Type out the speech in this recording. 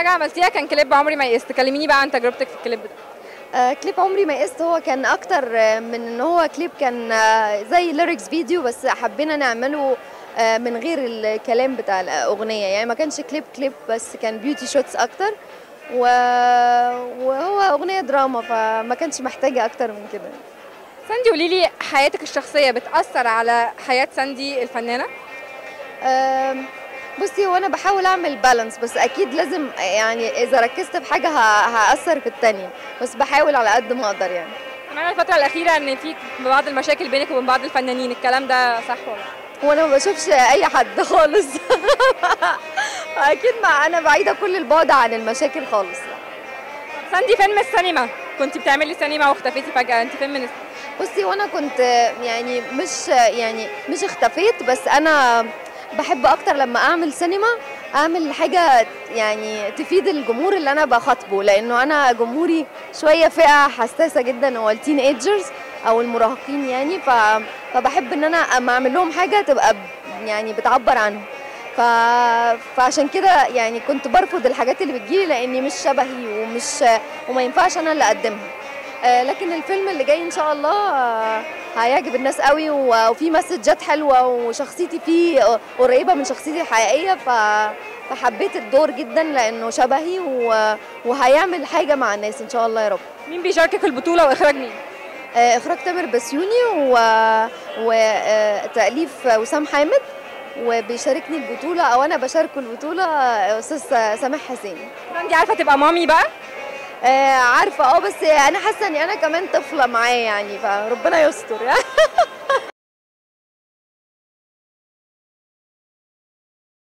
حاجه عملتيها كان كليب عمري ما يئست كلميني بقى عن تجربتك في الكليب ده آه كليب عمري ما قست هو كان اكتر آه، من ان هو كليب كان آه زي ليركس فيديو بس حبينا نعمله آه من غير الكلام بتاع الاغنيه يعني ما كانش كليب كليب بس كان بيوتي شوتس اكتر و... وهو اغنيه دراما فما كانش محتاجه اكتر من كده ساندي قولي لي حياتك الشخصيه بتاثر على حياه ساندي الفنانه آم، بصي هو انا بحاول اعمل بالانس بس اكيد لازم يعني اذا ركزت في حاجه ه- هاثر في التانية بس بحاول على قد ما اقدر يعني سمعنا الفتره الاخيره ان في بعض المشاكل بينك وبين بعض الفنانين الكلام ده صح ولا هو انا ما بشوفش اي حد خالص اكيد ما انا بعيده كل البعد عن المشاكل خالص ساندي فين من السينما كنت بتعملي سينما واختفيتي فجاه انت فين من الس- بصي وانا كنت يعني مش يعني مش اختفيت بس انا بحب اكتر لما اعمل سينما اعمل حاجه يعني تفيد الجمهور اللي انا بخاطبه لانه انا جمهوري شويه فئه حساسه جدا هو التين ايجرز او المراهقين يعني ف... فبحب ان انا اما اعمل لهم حاجه تبقى ب- يعني بتعبر عنهم ف... فعشان كده يعني كنت برفض الحاجات اللي بتجيلي لاني مش شبهي ومش وما ينفعش انا اللي اقدمها آه، لكن الفيلم اللي جاي ان شاء الله آه، هيعجب الناس قوي و- وفي مسجات حلوه وشخصيتي فيه آه، قريبه من شخصيتي الحقيقيه ف فحبيت الدور جدا لانه شبهي و... وهيعمل حاجه مع الناس ان شاء الله يا رب مين بيشاركك في البطوله واخراج مين آه، اخراج تامر بسيوني و... وتاليف وسام حامد وبيشاركني البطوله او انا بشاركه البطوله آه، استاذ سامح حسين ساندي عارفه تبقى مامي بقى آه، عارفه اه بس انا حاسه اني انا كمان طفله معاه يعني فربنا يستر يعني